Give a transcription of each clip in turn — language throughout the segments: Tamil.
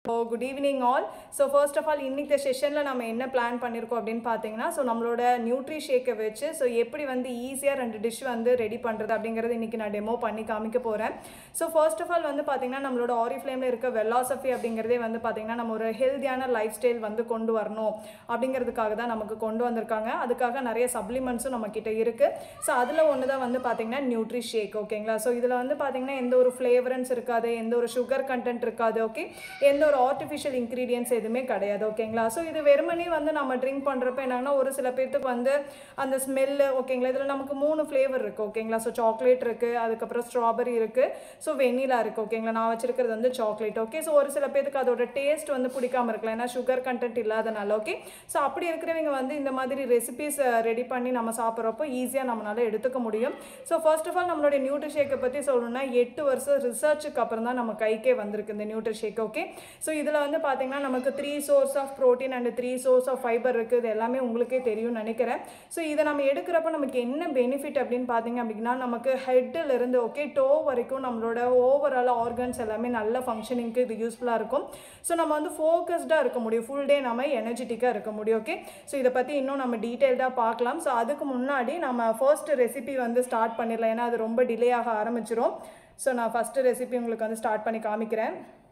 so good evening all so first of all இன்னைக்கு செஷனில் நம்ம என்ன பிளான் பண்ணியிருக்கோம் அப்படின்னு பார்த்தீங்கன்னா ஸோ நம்மளோட நியூட்ரி ஷேக்கை வச்சு ஸோ எப்படி வந்து ஈஸியாக ரெண்டு டிஷ் வந்து ரெடி பண்ணுறது அப்படிங்கிறது இன்றைக்கி நான் டெமோ பண்ணி காமிக்க போகிறேன் ஸோ ஃபர்ஸ்ட் ஆஃப் ஆல் வந்து பார்த்தீங்கன்னா நம்மளோட ஆரி ஃப்ளேமில் இருக்க வெலாசஃபி அப்படிங்கிறதே வந்து பார்த்தீங்கன்னா நம்ம ஒரு ஹெல்த்தியான லைஃப் ஸ்டைல் வந்து கொண்டு வரணும் அப்படிங்கிறதுக்காக தான் நமக்கு கொண்டு வந்திருக்காங்க அதுக்காக நிறைய சப்ளிமெண்ட்ஸும் நம்ம கிட்ட இருக்குது ஸோ அதில் ஒன்று தான் வந்து பார்த்தீங்கன்னா நியூட்ரி ஷேக் ஓகேங்களா ஸோ இதில் வந்து பார்த்தீங்கன்னா எந்த ஒரு ஃப்ளேவரன்ஸ் இருக்காது எந்த ஒரு சுகர் கண்டென்ட் இருக்காது ஓகே எந்த ஒரு ஆர்டிஃபிஷியல் இன்க்ரீடியன்ஸ் எதுவுமே கிடையாது ஓகேங்களா ஸோ இது வெறுமனே வந்து நம்ம ட்ரிங்க் பண்ணுறப்ப என்னன்னா ஒரு சில பேர்த்துக்கு வந்து அந்த ஸ்மெல்லு ஓகேங்களா இதில் நமக்கு மூணு ஃப்ளேவர் இருக்குது ஓகேங்களா ஸோ சாக்லேட் இருக்குது அதுக்கப்புறம் ஸ்ட்ராபெரி இருக்குது ஸோ வெண்ணிலா இருக்குது ஓகேங்களா நான் வச்சிருக்கிறது வந்து சாக்லேட் ஓகே ஸோ ஒரு சில பேர்த்துக்கு அதோட டேஸ்ட் வந்து பிடிக்காம இருக்கலாம் ஏன்னா சுகர் கண்டென்ட் இல்லாதனால ஓகே ஸோ அப்படி இருக்கிறவங்க வந்து இந்த மாதிரி ரெசிபிஸ் ரெடி பண்ணி நம்ம சாப்பிட்றப்போ ஈஸியாக நம்மளால எடுத்துக்க முடியும் ஸோ ஃபர்ஸ்ட் ஆஃப் ஆல் நம்மளுடைய நியூட்ரி ஷேக்கை பற்றி சொல்லணும்னா எட்டு வருஷம் ரிசர்ச்சுக்கு அப்புறம் தான் நம்ம கைக்கே வந்திருக்கு இந்த நியூட்ரி ஷேக் ஓகே ஸோ இதில் வந்து பார்த்தீங்கன்னா நமக்கு three source of protein and three source of fibre இருக்குது இது எல்லாமே உங்களுக்கே தெரியும்னு நினைக்கிறேன் ஸோ இதை நம்ம எடுக்கிறப்ப நமக்கு என்ன பெனிஃபிட் அப்படின்னு பார்த்தீங்க அப்படின்னா நமக்கு ஹெட்டில் இருந்து ஓகே டோ வரைக்கும் நம்மளோட ஓவரால் ஆர்கன்ஸ் எல்லாமே நல்ல ஃபங்க்ஷனிங்க்கு இது யூஸ்ஃபுல்லாக இருக்கும் ஸோ நம்ம வந்து ஃபோக்கஸ்டாக இருக்க முடியும் ஃபுல் டே நம்ம எனர்ஜெட்டிக்காக இருக்க முடியும் ஓகே ஸோ இதை பற்றி இன்னும் நம்ம டீட்டெயில்டாக பார்க்கலாம் ஸோ அதுக்கு முன்னாடி நம்ம ஃபர்ஸ்ட் ரெசிபி வந்து ஸ்டார்ட் பண்ணிடலாம் ஏன்னா அது ரொம்ப டிலே ஆக ஆரம்பிச்சிரும் ஸோ நான் ஃபஸ்ட்டு ரெசிபி உங்களுக்கு வந்து ஸ்டார்ட் பண்ணி காமிக்கிறேன்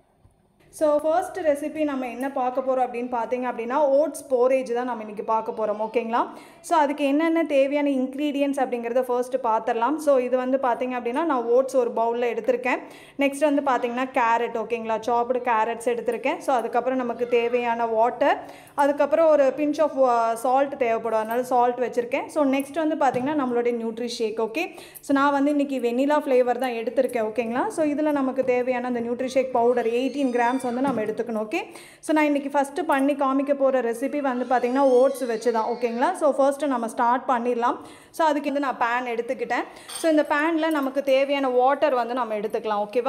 ஸோ ஃபர்ஸ்ட் ரெசிபி நம்ம என்ன பார்க்க போகிறோம் அப்படின்னு பார்த்தீங்க அப்படின்னா ஓட்ஸ் போரேஜ் தான் நம்ம இன்றைக்கி பார்க்க போகிறோம் ஓகேங்களா ஸோ அதுக்கு என்னென்ன தேவையான இன்க்ரீடியன்ஸ் அப்படிங்கிறத ஃபர்ஸ்ட்டு பார்த்துடலாம் ஸோ இது வந்து பார்த்தீங்க அப்படின்னா நான் ஓட்ஸ் ஒரு பவுலில் எடுத்திருக்கேன் நெக்ஸ்ட் வந்து பார்த்தீங்கன்னா கேரட் ஓகேங்களா சாப்டு கேரட்ஸ் எடுத்திருக்கேன் ஸோ அதுக்கப்புறம் நமக்கு தேவையான வாட்டர் அதுக்கப்புறம் ஒரு பிஞ்ச் ஆஃப் சால்ட் தேவைப்படும் அதனால சால்ட் வச்சுருக்கேன் ஸோ நெக்ஸ்ட் வந்து பார்த்தீங்கன்னா நம்மளுடைய நியூட்ரி ஷேக் ஓகே ஸோ நான் வந்து இன்றைக்கி வெனிலா ஃப்ளேவர் தான் எடுத்திருக்கேன் ஓகேங்களா ஸோ இதில் நமக்கு தேவையான அந்த nutri shake powder eighteen grams வந்து நம்ம எடுத்துக்கணும் ஓகே ஸோ நான் இன்றைக்கி ஃபஸ்ட்டு பண்ணி காமிக்க போகிற ரெசிபி வந்து பார்த்திங்கன்னா ஓட்ஸ் வச்சு தான் ஓகேங்களா ஸோ ஃபர்ஸ்ட்டு நம்ம ஸ்டார்ட் பண்ணிடலாம் ஸோ அதுக்கு வந்து நான் பேன் எடுத்துக்கிட்டேன் ஸோ இந்த பேனில் நமக்கு தேவையான வாட்டர் வந்து நம்ம எடுத்துக்கலாம் ஓகேவா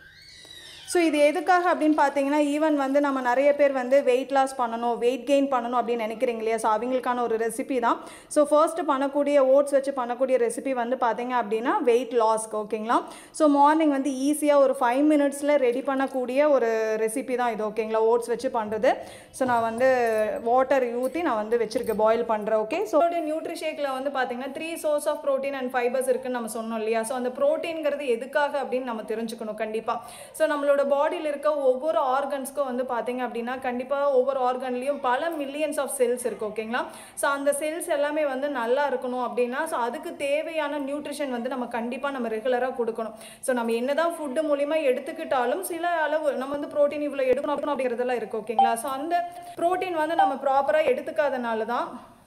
ஸோ இது எதுக்காக அப்படின்னு பார்த்தீங்கன்னா ஈவன் வந்து நம்ம நிறைய பேர் வந்து வெயிட் லாஸ் பண்ணணும் வெயிட் கெயின் பண்ணணும் அப்படின்னு நினைக்கிறீங்க இல்லையா ஸோ அவங்களுக்கான ஒரு ரெசிபி தான் ஸோ ஃபர்ஸ்ட் பண்ணக்கூடிய ஓட்ஸ் வச்சு பண்ணக்கூடிய ரெசிபி வந்து பார்த்தீங்க அப்படின்னா வெயிட் லாஸ்க்கு ஓகேங்களா ஸோ மார்னிங் வந்து ஈஸியாக ஒரு ஃபைவ் மினிட்ஸில் ரெடி பண்ணக்கூடிய ஒரு ரெசிபி தான் இது ஓகேங்களா ஓட்ஸ் வச்சு பண்ணுறது ஸோ நான் வந்து வாட்டர் ஊற்றி நான் வந்து வச்சுருக்கேன் பாயில் பண்ணுறேன் ஓகே ஸோ நியூட்ரி ஷேக்கில் வந்து பார்த்தீங்கன்னா three source of protein and fibres இருக்குன்னு நம்ம சொன்னோம் இல்லையா ஸோ அந்த ப்ரோட்டீன்கிறது எதுக்காக அப்படின்னு நம்ம தெரிஞ்சுக்கணும் கண்டிப்பாக ஸோ நம்மளோட நம்மளோட பாடியில் இருக்க ஒவ்வொரு ஆர்கன்ஸ்க்கும் வந்து பார்த்தீங்க அப்படின்னா கண்டிப்பாக ஒவ்வொரு ஆர்கன்லேயும் பல மில்லியன்ஸ் ஆஃப் செல்ஸ் இருக்குது ஓகேங்களா ஸோ அந்த செல்ஸ் எல்லாமே வந்து நல்லா இருக்கணும் அப்படின்னா ஸோ அதுக்கு தேவையான நியூட்ரிஷன் வந்து நம்ம கண்டிப்பாக நம்ம ரெகுலராக கொடுக்கணும் ஸோ நம்ம என்ன தான் ஃபுட்டு மூலிமா எடுத்துக்கிட்டாலும் சில அளவு நம்ம வந்து ப்ரோட்டீன் இவ்வளோ எடுக்கணும் அப்படிங்கிறதெல்லாம் இருக்குது ஓகேங்களா ஸோ அந்த ப்ரோட்டீன் வந்து நம்ம ப்ராப்பராக எடுத்துக்காதனால தான்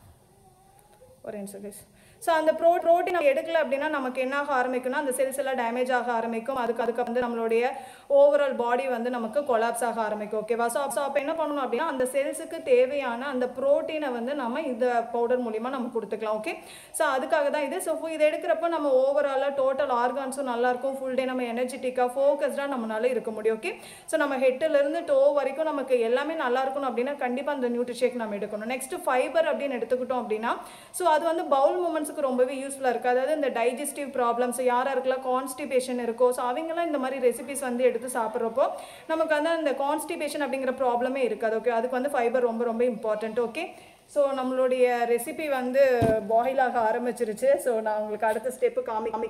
ஒரு நிமிஷம் ஸோ அந்த ப்ரோ ப்ரோட்டீன் நம்ம எடுக்கல அப்படின்னா நமக்கு என்ன ஆக ஆரம்பிக்கும்னா அந்த செல்ஸ் எல்லாம் டேமேஜ் ஆக ஆரம்பிக்கும் அதுக்கு அதுக்கு வந்து நம்மளுடைய ஓவரால் பாடி வந்து நமக்கு கொலாப்ஸ் ஆக ஆரம்பிக்கும் ஓகேவா ஸோ ஸோ அப்போ என்ன பண்ணணும் அப்படின்னா அந்த செல்ஸுக்கு தேவையான அந்த ப்ரோட்டீனை வந்து நம்ம இந்த பவுடர் மூலிமா நம்ம கொடுத்துக்கலாம் ஓகே ஸோ அதுக்காக தான் இது ஸோ இதை எடுக்கிறப்ப நம்ம ஓவராலாக டோட்டல் ஆர்கான்ஸும் நல்லாயிருக்கும் ஃபுல் டே நம்ம எனர்ஜெட்டிக்காக ஃபோக்கஸ்டாக நம்மளால இருக்க முடியும் ஓகே ஸோ நம்ம ஹெட்டிலேருந்து டோ வரைக்கும் நமக்கு எல்லாமே நல்லா இருக்கணும் அப்படின்னா கண்டிப்பாக அந்த நியூட்ரி ஷேக் நம்ம எடுக்கணும் நெக்ஸ்ட் ஃபைபர் அப்படின்னு எடுத்துக்கிட்டோம் அப்படின்னா ஸோ அது வந்து பவுல் மூமெண்ட்ஸ் பேஷண்ட்ஸுக்கு ரொம்பவே யூஸ்ஃபுல்லாக இருக்குது அதாவது இந்த டைஜஸ்டிவ் ப்ராப்ளம்ஸ் யாராக இருக்கலாம் கான்ஸ்டிபேஷன் இருக்கோ ஸோ அவங்கெல்லாம் இந்த மாதிரி ரெசிபிஸ் வந்து எடுத்து சாப்பிட்றப்போ நமக்கு வந்து அந்த கான்ஸ்டிபேஷன் அப்படிங்கிற ப்ராப்ளமே இருக்காது ஓகே அதுக்கு வந்து ஃபைபர் ரொம்ப ரொம்ப இம்பார்ட்டண்ட் ஓகே ஸோ நம்மளுடைய ரெசிபி வந்து பாயில் ஆக ஆரம்பிச்சிருச்சு ஸோ நான் உங்களுக்கு அடுத்த ஸ்டெப்பு காமி காமி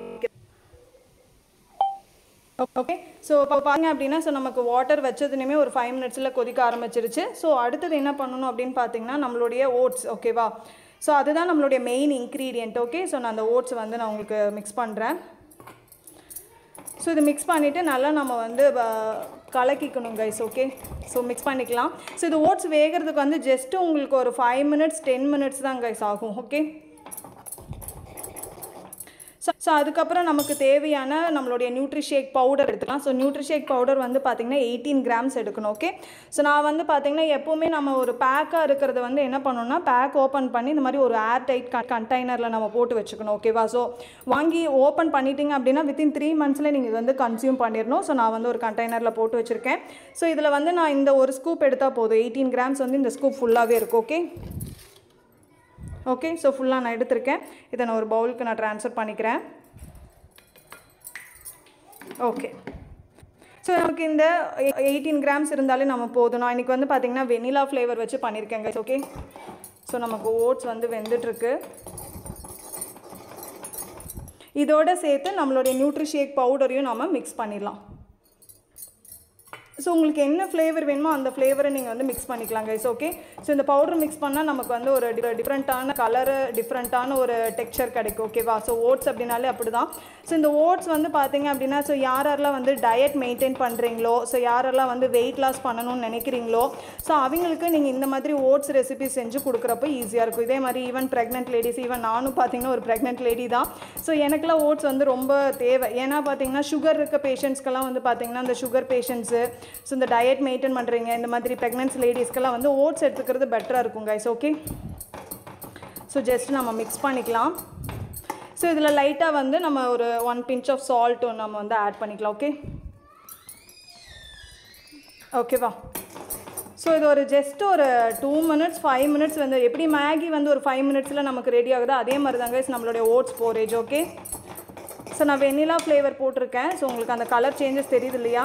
ஓகே ஸோ இப்போ பாருங்க அப்படின்னா ஸோ நமக்கு வாட்டர் வச்சதுனுமே ஒரு ஃபைவ் மினிட்ஸில் கொதிக்க ஆரம்பிச்சிருச்சு ஸோ அடுத்தது என்ன பண்ணணும் அப்படின்னு பார்த்தீங்கன்னா நம்மளுடைய ஓட்ஸ் ஓகேவா ஸோ அதுதான் நம்மளுடைய மெயின் இன்க்ரீடியண்ட் ஓகே ஸோ நான் அந்த ஓட்ஸ் வந்து நான் உங்களுக்கு மிக்ஸ் பண்ணுறேன் ஸோ இது மிக்ஸ் பண்ணிவிட்டு நல்லா நம்ம வந்து கலக்கிக்கணும் கைஸ் ஓகே ஸோ மிக்ஸ் பண்ணிக்கலாம் ஸோ இது ஓட்ஸ் வேகிறதுக்கு வந்து ஜஸ்ட்டு உங்களுக்கு ஒரு ஃபைவ் மினிட்ஸ் டென் மினிட்ஸ் தான் கைஸ் ஆகும் ஓகே ஸோ ஸோ அதுக்கப்புறம் நமக்கு தேவையான நம்மளுடைய நியூட்ரி ஷேக் பவுடர் எடுத்துக்கலாம் ஸோ நியூட்ரி ஷேக் பவுடர் வந்து பார்த்திங்கன்னா எயிட்டீன் கிராம்ஸ் எடுக்கணும் ஓகே ஸோ நான் வந்து பார்த்திங்கன்னா எப்போவுமே நம்ம ஒரு பேக்காக இருக்கிறது வந்து என்ன பண்ணணும்னா பேக் ஓப்பன் பண்ணி இந்த மாதிரி ஒரு ஏர் டைட் கண்டெய்னரில் நம்ம போட்டு வச்சுக்கணும் ஓகேவா ஸோ வாங்கி ஓப்பன் பண்ணிட்டீங்க அப்படின்னா வித்தின் த்ரீ மந்த்ஸில் நீங்கள் இது வந்து கன்சியூம் பண்ணிடணும் ஸோ நான் வந்து ஒரு கண்டெய்னரில் போட்டு வச்சுருக்கேன் ஸோ இதில் வந்து நான் இந்த ஒரு ஸ்கூப் எடுத்தால் போதும் எயிட்டீன் கிராம்ஸ் வந்து இந்த ஸ்கூப் ஃபுல்லாகவே இருக்கும் ஓகே ஓகே ஸோ ஃபுல்லாக நான் எடுத்திருக்கேன் இதை நான் ஒரு பவுலுக்கு நான் ட்ரான்ஸ்ஃபர் பண்ணிக்கிறேன் ஓகே ஸோ நமக்கு இந்த எயிட்டீன் கிராம்ஸ் இருந்தாலே நம்ம போதும் நான் இன்றைக்கி வந்து பார்த்திங்கன்னா வெனிலா ஃப்ளேவர் வச்சு பண்ணியிருக்கேங்க ஓகே ஸோ நமக்கு ஓட்ஸ் வந்து வெந்துட்டுருக்கு இதோட சேர்த்து நம்மளுடைய நியூட்ரிஷேக் பவுடரையும் நம்ம மிக்ஸ் பண்ணிடலாம் ஸோ உங்களுக்கு என்ன ஃப்ளேவர் வேணுமோ அந்த ஃப்ளேவரை நீங்கள் வந்து மிக்ஸ் பண்ணிக்கலாம் கைஸ் ஓகே ஸோ இந்த பவுடர் மிக்ஸ் பண்ணால் நமக்கு வந்து ஒரு டிஃப்ரெண்ட்டான கலரு டிஃப்ரெண்ட்டான ஒரு டெக்ஸ்சர் கிடைக்கும் ஓகேவா ஸோ ஓட்ஸ் அப்படின்னாலே அப்படி தான் ஸோ இந்த ஓட்ஸ் வந்து பார்த்தீங்க அப்படின்னா ஸோ யார் யாரெல்லாம் வந்து டயட் மெயின்டைன் பண்ணுறீங்களோ ஸோ யாரெல்லாம் வந்து வெயிட் லாஸ் பண்ணணும்னு நினைக்கிறீங்களோ ஸோ அவங்களுக்கு நீங்கள் இந்த மாதிரி ஓட்ஸ் ரெசிபி செஞ்சு கொடுக்குறப்ப ஈஸியாக இருக்கும் இதே மாதிரி ஈவன் ப்ரெக்னென்ட் லேடிஸ் ஈவன் நானும் பார்த்தீங்கன்னா ஒரு ப்ரெக்னென்ட் லேடி தான் ஸோ எனக்குலாம் ஓட்ஸ் வந்து ரொம்ப தேவை ஏன்னா பார்த்தீங்கன்னா சுகர் இருக்க பேஷண்ட்ஸ்க்கெல்லாம் வந்து பார்த்தீங்கன்னா இந்த சுகர் பேஷண்ட்ஸு ஸோ இந்த டயட் மெயின்டைன் பண்ணுறீங்க இந்த மாதிரி ப்ரெக்னென்சி லேடிஸ்க்கெல்லாம் வந்து ஓட்ஸ் எடுத்துக்கிறது பெட்டராக இருக்கும் கைஸ் ஓகே ஸோ ஜஸ்ட் நம்ம மிக்ஸ் பண்ணிக்கலாம் ஸோ இதில் லைட்டாக வந்து நம்ம ஒரு ஒன் பிஞ்ச் ஆஃப் சால்ட்டும் நம்ம வந்து ஆட் பண்ணிக்கலாம் ஓகே ஓகேவா ஸோ இது ஒரு ஜஸ்ட் ஒரு டூ மினிட்ஸ் ஃபைவ் மினிட்ஸ் வந்து எப்படி மேகி வந்து ஒரு ஃபைவ் மினிட்ஸில் நமக்கு ரெடி ஆகுதோ அதே மாதிரி தாங்க நம்மளுடைய ஓட்ஸ் போரேஜ் ஓகே ஸோ நான் வெண்ணிலா ஃப்ளேவர் போட்டிருக்கேன் ஸோ உங்களுக்கு அந்த கலர் சேஞ்சஸ் தெரியுது இல்லையா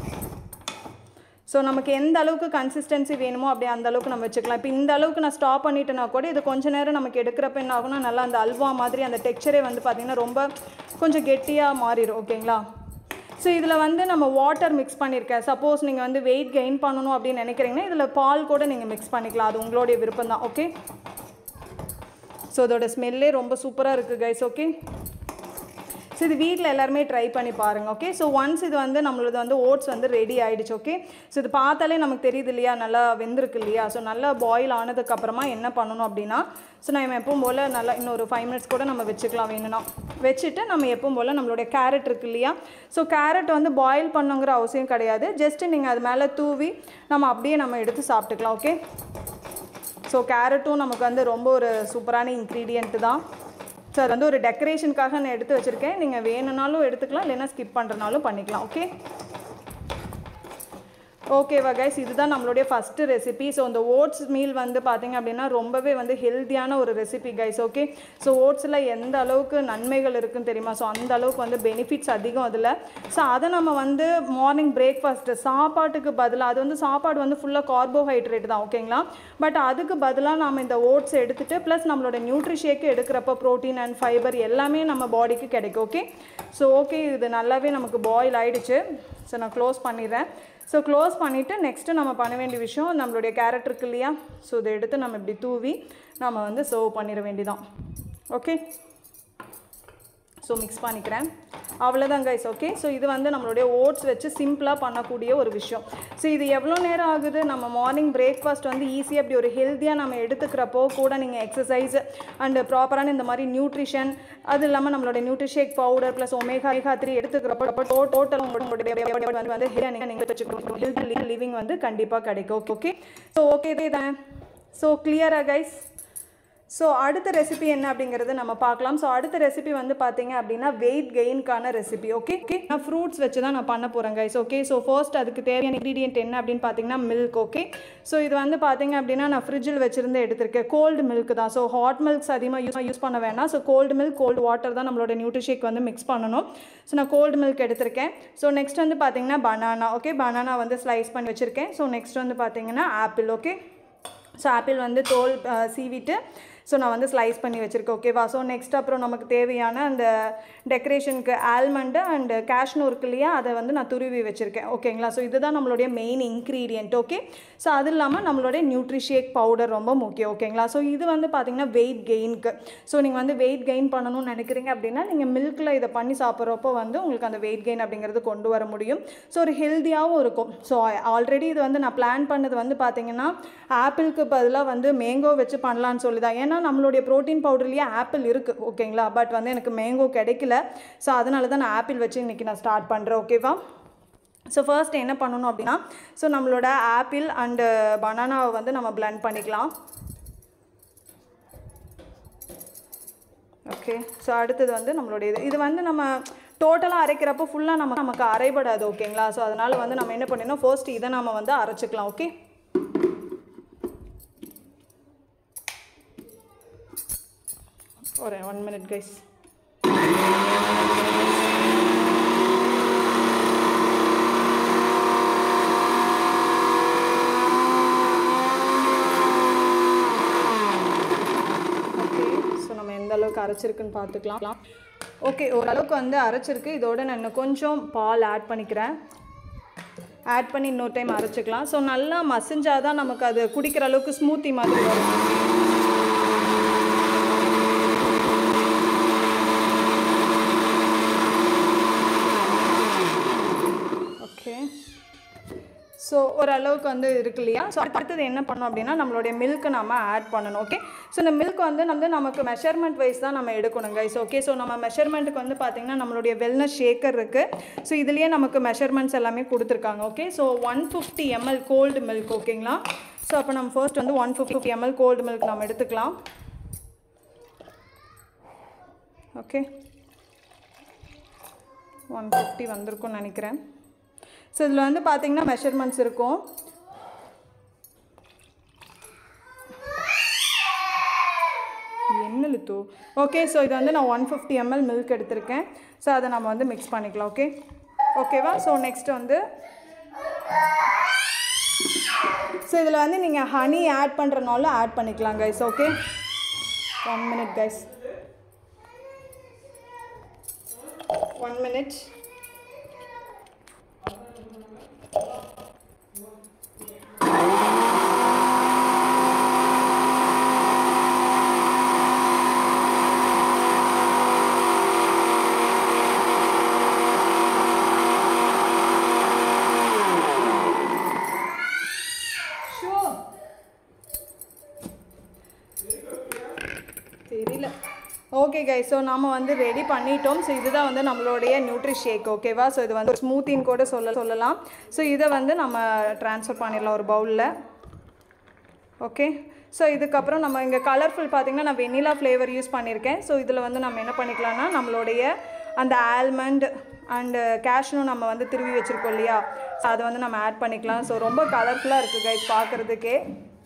ஸோ நமக்கு எந்த அளவுக்கு கன்சிஸ்டன்சி வேணுமோ அப்படியே அந்த அளவுக்கு நம்ம வச்சுக்கலாம் இப்போ இந்த அளவுக்கு நான் ஸ்டாப் பண்ணிட்டேன்னா கூட இது கொஞ்ச நேரம் நமக்கு எடுக்கிறப்ப என்ன ஆகும்னா நல்லா அந்த அல்வா மாதிரி அந்த டெக்ஸ்சரே வந்து பார்த்திங்கன்னா ரொம்ப கொஞ்சம் கெட்டியாக மாறிடும் ஓகேங்களா ஸோ இதில் வந்து நம்ம வாட்டர் மிக்ஸ் பண்ணியிருக்கேன் சப்போஸ் நீங்கள் வந்து வெயிட் கெயின் பண்ணணும் அப்படின்னு நினைக்கிறீங்கன்னா இதில் பால் கூட நீங்கள் மிக்ஸ் பண்ணிக்கலாம் அது உங்களுடைய விருப்பம் தான் ஓகே ஸோ இதோட ஸ்மெல்லே ரொம்ப சூப்பராக இருக்குது கைஸ் ஓகே ஸோ இது வீட்டில் எல்லாருமே ட்ரை பண்ணி பாருங்கள் ஓகே ஸோ ஒன்ஸ் இது வந்து நம்மளது வந்து ஓட்ஸ் வந்து ரெடி ஆகிடுச்சு ஓகே ஸோ இது பார்த்தாலே நமக்கு தெரியுது இல்லையா நல்லா வெந்திருக்கு இல்லையா ஸோ நல்லா பாயில் ஆனதுக்கப்புறமா என்ன பண்ணணும் அப்படின்னா ஸோ நம்ம எப்பவும் போல் நல்லா இன்னொரு ஃபைவ் மினிட்ஸ் கூட நம்ம வச்சுக்கலாம் வேணும்னா வச்சுட்டு நம்ம எப்பவும் போல் நம்மளுடைய கேரட் இருக்கு இல்லையா ஸோ கேரட் வந்து பாயில் பண்ணுங்கிற அவசியம் கிடையாது ஜஸ்ட்டு நீங்கள் அது மேலே தூவி நம்ம அப்படியே நம்ம எடுத்து சாப்பிட்டுக்கலாம் ஓகே ஸோ கேரட்டும் நமக்கு வந்து ரொம்ப ஒரு சூப்பரான இன்க்ரீடியண்ட்டு தான் ஸோ அது வந்து ஒரு டெக்கரேஷனுக்காக நான் எடுத்து வச்சுருக்கேன் நீங்கள் வேணும்னாலும் எடுத்துக்கலாம் இல்லைன்னா ஸ்கிப் பண்ணுறனாலும் பண்ணிக்கலாம் ஓகே ஓகேவா கைஸ் இதுதான் நம்மளுடைய ஃபஸ்ட்டு ரெசிபி ஸோ இந்த ஓட்ஸ் மீல் வந்து பார்த்திங்க அப்படின்னா ரொம்பவே வந்து ஹெல்த்தியான ஒரு ரெசிபி கைஸ் ஓகே ஸோ ஓட்ஸில் எந்த அளவுக்கு நன்மைகள் இருக்குன்னு தெரியுமா ஸோ அந்த அளவுக்கு வந்து பெனிஃபிட்ஸ் அதிகம் அதில் ஸோ அதை நம்ம வந்து மார்னிங் பிரேக்ஃபாஸ்ட்டு சாப்பாட்டுக்கு பதிலாக அது வந்து சாப்பாடு வந்து ஃபுல்லாக கார்போஹைட்ரேட் தான் ஓகேங்களா பட் அதுக்கு பதிலாக நம்ம இந்த ஓட்ஸ் எடுத்துகிட்டு ப்ளஸ் நம்மளோட நியூட்ரிஷேக்கு எடுக்கிறப்ப ப்ரோட்டீன் அண்ட் ஃபைபர் எல்லாமே நம்ம பாடிக்கு கிடைக்கும் ஓகே ஸோ ஓகே இது நல்லாவே நமக்கு பாயில் ஆகிடுச்சு ஸோ நான் க்ளோஸ் பண்ணிடுறேன் ஸோ க்ளோஸ் பண்ணிவிட்டு நெக்ஸ்ட்டு நம்ம பண்ண வேண்டிய விஷயம் நம்மளுடைய கேரட் இருக்கு இல்லையா ஸோ இதை எடுத்து நம்ம இப்படி தூவி நம்ம வந்து சர்வ் பண்ணிட வேண்டியதான் ஓகே ஸோ மிக்ஸ் பண்ணிக்கிறேன் அவ்வளோதான் கைஸ் ஓகே ஸோ இது வந்து நம்மளுடைய ஓட்ஸ் வச்சு சிம்பிளாக பண்ணக்கூடிய ஒரு விஷயம் ஸோ இது எவ்வளோ நேரம் ஆகுது நம்ம மார்னிங் பிரேக்ஃபாஸ்ட் வந்து ஈஸியாக அப்படி ஒரு ஹெல்த்தியாக நம்ம எடுத்துக்கிறப்போ கூட நீங்கள் எக்ஸசைஸ் அண்டு ப்ராப்பரான இந்த மாதிரி நியூட்ரிஷன் அது இல்லாமல் நம்மளோட nutri shake powder plus omega omega three எடுத்துக்கிறப்போ டோ டோட்டல் உங்களுடைய வந்து வந்து ஹெல்த் நீங்கள் வச்சுக்கணும் ஹெல்த் லிவிங் வந்து கண்டிப்பாக கிடைக்கும் ஓகே ஸோ ஓகே இதே தான் ஸோ கிளியரா கைஸ் ஸோ அடுத்த ரெசிபி என்ன அப்படிங்கிறத நம்ம பார்க்கலாம் ஸோ அடுத்த ரெசிபி வந்து பார்த்தீங்க அப்படின்னா வெயிட் கெயின்கான ரெசிபி ஓகே ஓகே நான் ஃப்ரூட்ஸ் வச்சு தான் நான் பண்ண போகிறேன் கைஸ் ஓகே ஸோ ஃபர்ஸ்ட் அதுக்கு தேவையான இன்க்ரீடியன்ட் என்ன அப்படின்னு பார்த்தீங்கன்னா மில்க் ஓகே ஸோ இது வந்து பார்த்தீங்க அப்படின்னா நான் ஃப்ரிட்ஜில் வச்சுருந்து எடுத்திருக்கேன் கோல்டு மில்க் தான் ஸோ ஹாட் மில்க்ஸ் அதிகமாக யூஸ் யூஸ் பண்ண வேணாம் so cold milk cold water தான் நம்மளோட நியூட்ரிஷேக் வந்து மிக்ஸ் பண்ணணும் ஸோ நான் கோல்டு மில்க் எடுத்திருக்கேன் ஸோ நெக்ஸ்ட் வந்து பார்த்தீங்கன்னா பனானா ஓகே பனானா வந்து ஸ்லைஸ் பண்ணி வச்சுருக்கேன் ஸோ நெக்ஸ்ட் வந்து பார்த்தீங்கன்னா ஆப்பிள் ஓகே ஸோ ஆப்பிள் வந்து தோல் அஹ், சீவிட்டு ஸோ நான் வந்து ஸ்லைஸ் பண்ணி வச்சுருக்கேன் ஓகேவா ஸோ நெக்ஸ்ட் அப்புறம் நமக்கு தேவையான அந்த டெக்கரேஷனுக்கு ஆல்மண்டு அண்ட் கேஷ்னூ இருக்கு இல்லையா அதை வந்து நான் துருவி வச்சுருக்கேன் ஓகேங்களா ஸோ இதுதான் நம்மளுடைய மெயின் இன்க்ரீடியன்ட் ஓகே ஸோ அது இல்லாமல் நம்மளுடைய நியூட்ரிஷேக் பவுடர் ரொம்ப முக்கியம் ஓகேங்களா ஸோ இது வந்து பார்த்திங்கன்னா வெயிட் கெயினுக்கு ஸோ நீங்கள் வந்து வெயிட் கெயின் பண்ணணும்னு நினைக்கிறீங்க அப்படின்னா நீங்கள் மில்கில் இதை பண்ணி சாப்பிட்றப்போ வந்து உங்களுக்கு அந்த வெயிட் கெயின் அப்படிங்கிறது கொண்டு வர முடியும் ஸோ ஒரு ஹெல்த்தியாகவும் இருக்கும் ஸோ ஆல்ரெடி இது வந்து நான் பிளான் பண்ணது வந்து பார்த்தீங்கன்னா ஆப்பிளுக்கு பதிலாக வந்து மேங்கோ வச்சு பண்ணலான்னு சொல்லி தான் ஏன்னா நம்மளுடைய ப்ரோட்டீன் பவுடர்லேயே ஆப்பிள் இருக்குது ஓகேங்களா பட் வந்து எனக்கு மேங்கோ கிடைக்கல ஸோ அதனால தான் நான் ஆப்பிள் வச்சு இன்றைக்கி நான் ஸ்டார்ட் பண்ணுறேன் ஓகேவா ஸோ ஃபர்ஸ்ட் என்ன பண்ணணும் அப்படின்னா ஸோ நம்மளோட ஆப்பிள் அண்டு பனானாவை வந்து நம்ம blend பண்ணிக்கலாம் ஓகே ஸோ அடுத்தது வந்து நம்மளுடைய இது இது வந்து நம்ம டோட்டலாக அரைக்கிறப்போ ஃபுல்லாக நம்ம நமக்கு அரைபடாது ஓகேங்களா ஸோ அதனால் வந்து நம்ம என்ன பண்ணிடணும் ஃபர்ஸ்ட் இதை நம்ம வந்து அரைச்சிக்கலாம் ஓகே ஒரு ஒன் மினிட் கைஸ் அரைச்சிருக்குன்னு பார்த்துக்கலாம் ஓகே ஓரளவுக்கு வந்து அரைச்சிருக்கு இதோட நான் இன்னும் கொஞ்சம் பால் ஆட் பண்ணிக்கிறேன் ஆட் பண்ணி இன்னொரு டைம் அரைச்சிக்கலாம் ஸோ நல்லா மசிஞ்சாதான் நமக்கு அது குடிக்கிற அளவுக்கு ஸ்மூத்தி மாதிரி வரும் ஓகே ஸோ ஓரளவுக்கு வந்து இருக்கு இல்லையா ஸோ அடுத்தது என்ன பண்ணோம் அப்படின்னா நம்மளுடைய மில்க்கு நம்ம ஆட் பண்ணணும் ஓகே ஸோ இந்த மில்க் வந்து வந்து நமக்கு மெஷர்மெண்ட் வைஸ் தான் நம்ம எடுக்கணும் கைஸ் ஓகே ஸோ நம்ம மெஷர்மெண்ட்டுக்கு வந்து பார்த்திங்கன்னா நம்மளுடைய வெல்னஸ் ஷேக்கர் இருக்குது ஸோ இதுலேயே நமக்கு மெஷர்மெண்ட்ஸ் எல்லாமே கொடுத்துருக்காங்க okay so one fifty ML cold milk ஓகேங்களா ஸோ அப்போ நம்ம ஃபர்ஸ்ட் வந்து one fifty ML cold milk நம்ம எடுத்துக்கலாம் ஓகே ஒன் ஃபிஃப்டி வந்திருக்கும்னு நினைக்கிறேன் ஸோ இதில் வந்து பார்த்தீங்கன்னா மெஷர்மெண்ட்ஸ் இருக்கும் என்ன லித்து ஓகே ஸோ இது வந்து நான் ஒன் ஃபிஃப்டி எம்எல் மில்க் எடுத்திருக்கேன் ஸோ அதை நம்ம வந்து மிக்ஸ் பண்ணிக்கலாம் ஓகே ஓகேவா ஸோ நெக்ஸ்ட் வந்து ஸோ இதில் வந்து நீங்கள் ஹனி ஆட் பண்ணுறனாலும் ஆட் பண்ணிக்கலாம் guys okay one minute guys one minute தெரியல ஓகே கை ஸோ நம்ம வந்து ரெடி பண்ணிட்டோம் ஸோ இதுதான் வந்து நம்மளுடைய நியூட்ரி ஷேக் ஓகேவா ஸோ இது வந்து ஸ்மூத்தின்னு கூட சொல்ல சொல்லலாம் ஸோ இதை வந்து நம்ம ட்ரான்ஸ்ஃபர் பண்ணிடலாம் ஒரு பவுலில் ஓகே ஸோ இதுக்கப்புறம் நம்ம இங்கே கலர்ஃபுல் பார்த்திங்கன்னா நான் வெனிலா ஃப்ளேவர் யூஸ் பண்ணியிருக்கேன் ஸோ இதில் வந்து நம்ம என்ன பண்ணிக்கலாம்னா நம்மளுடைய அந்த ஆல்மண்ட் அண்டு கேஷ்னும் நம்ம வந்து திருவி வச்சுருக்கோம் இல்லையா ஸோ அதை வந்து நம்ம ஆட் பண்ணிக்கலாம் ஸோ ரொம்ப கலர்ஃபுல்லாக இருக்குது கைஸ் பார்க்குறதுக்கே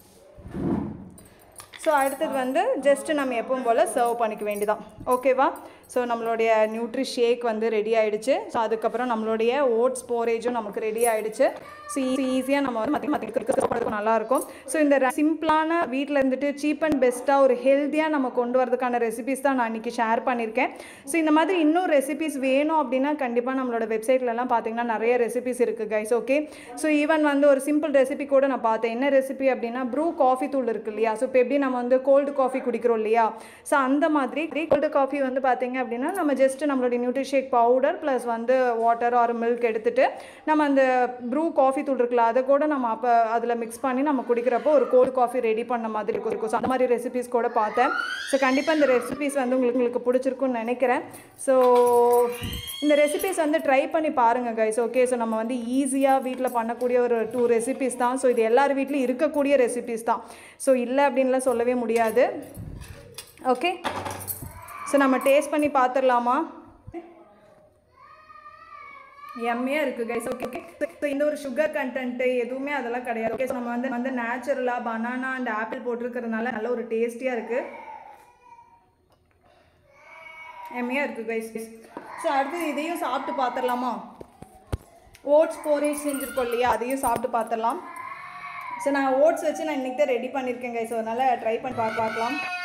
ஸோ அடுத்தது வந்து ஜஸ்ட்டு நம்ம எப்பவும் போல் சர்வ் பண்ணிக்க வேண்டியதான் ஓகேவா ஸோ நம்மளுடைய நியூட்ரி ஷேக் வந்து ரெடி ஆகிடுச்சு ஸோ அதுக்கப்புறம் நம்மளுடைய ஓட்ஸ் போரேஜும் நமக்கு ரெடி ஆகிடுச்சு ஸோ ஈஸியாக நம்ம வந்து மற்ற மற்ற நல்லாயிருக்கும் ஸோ இந்த சிம்பிளான வீட்டில் இருந்துட்டு சீப் அண்ட் பெஸ்ட்டாக ஒரு ஹெல்த்தியாக நம்ம கொண்டு வரதுக்கான ரெசிபிஸ் தான் நான் இன்றைக்கி ஷேர் பண்ணியிருக்கேன் ஸோ இந்த மாதிரி இன்னும் ரெசிபிஸ் வேணும் அப்படின்னா கண்டிப்பாக நம்மளோட வெப்சைட்லலாம் பார்த்தீங்கன்னா நிறைய ரெசிபிஸ் இருக்குது கைஸ் ஓகே ஸோ ஈவன் வந்து ஒரு சிம்பிள் ரெசிபி கூட நான் பார்த்தேன் என்ன ரெசிபி அப்படின்னா ப்ரூ காஃபி தூள் இருக்கு இல்லையா ஸோ இப்போ எப்படி நம்ம வந்து கோல்டு காஃபி குடிக்கிறோம் இல்லையா ஸோ அந்த மாதிரி கோல்டு காஃபி வந்து பார்த்தீங்க அப்படின்னா நம்ம ஜஸ்ட் நம்மளுடைய நியூட்ரிஷேக் பவுடர் ப்ளஸ் வந்து வாட்டர் ஆர் மில்க் எடுத்துட்டு நம்ம அந்த ப்ரூ காஃபி தூள் இருக்குல்ல அதை கூட நம்ம அப்போ அதில் மிக்ஸ் பண்ணி நம்ம குடிக்கிறப்போ ஒரு கோல்டு காஃபி ரெடி பண்ண மாதிரி இருக்கும் இருக்கும் ஸோ அந்த மாதிரி ரெசிபிஸ் கூட பார்த்தேன் ஸோ கண்டிப்பாக இந்த ரெசிபிஸ் வந்து உங்களுக்கு உங்களுக்கு பிடிச்சிருக்குன்னு நினைக்கிறேன் ஸோ இந்த ரெசிபிஸ் வந்து ட்ரை பண்ணி பாருங்கள் கைஸ் ஓகே ஸோ நம்ம வந்து ஈஸியாக வீட்டில் பண்ணக்கூடிய ஒரு டூ ரெசிபிஸ் தான் ஸோ இது எல்லார் வீட்லையும் இருக்கக்கூடிய ரெசிபிஸ் தான் ஸோ இல்லை அப்படின்லாம் சொல்லவே முடியாது ஓகே ஸோ நம்ம டேஸ்ட் பண்ணி பார்த்துடலாமா எம்மையாக இருக்குது கைஸ் ஓகே ஓகே ஸோ இந்த ஒரு சுகர் கண்டென்ட்டு எதுவுமே அதெல்லாம் கிடையாது ஓகே ஸோ நம்ம வந்து வந்து நேச்சுரலாக பனானா அண்ட் ஆப்பிள் போட்டிருக்கிறதுனால நல்ல ஒரு டேஸ்டியாக இருக்குது எம்மையாக இருக்குது கைஸ் ஸோ அடுத்து இதையும் சாப்பிட்டு பார்த்துடலாமா ஓட்ஸ் போரேஜ் செஞ்சுருக்கோம் இல்லையா அதையும் சாப்பிட்டு பார்த்துடலாம் ஸோ நான் ஓட்ஸ் வச்சு நான் இன்றைக்கி தான் ரெடி பண்ணியிருக்கேன் கைஸ் அதனால் ட்ரை பண்ணி பார்க்க பார்க்கலாம்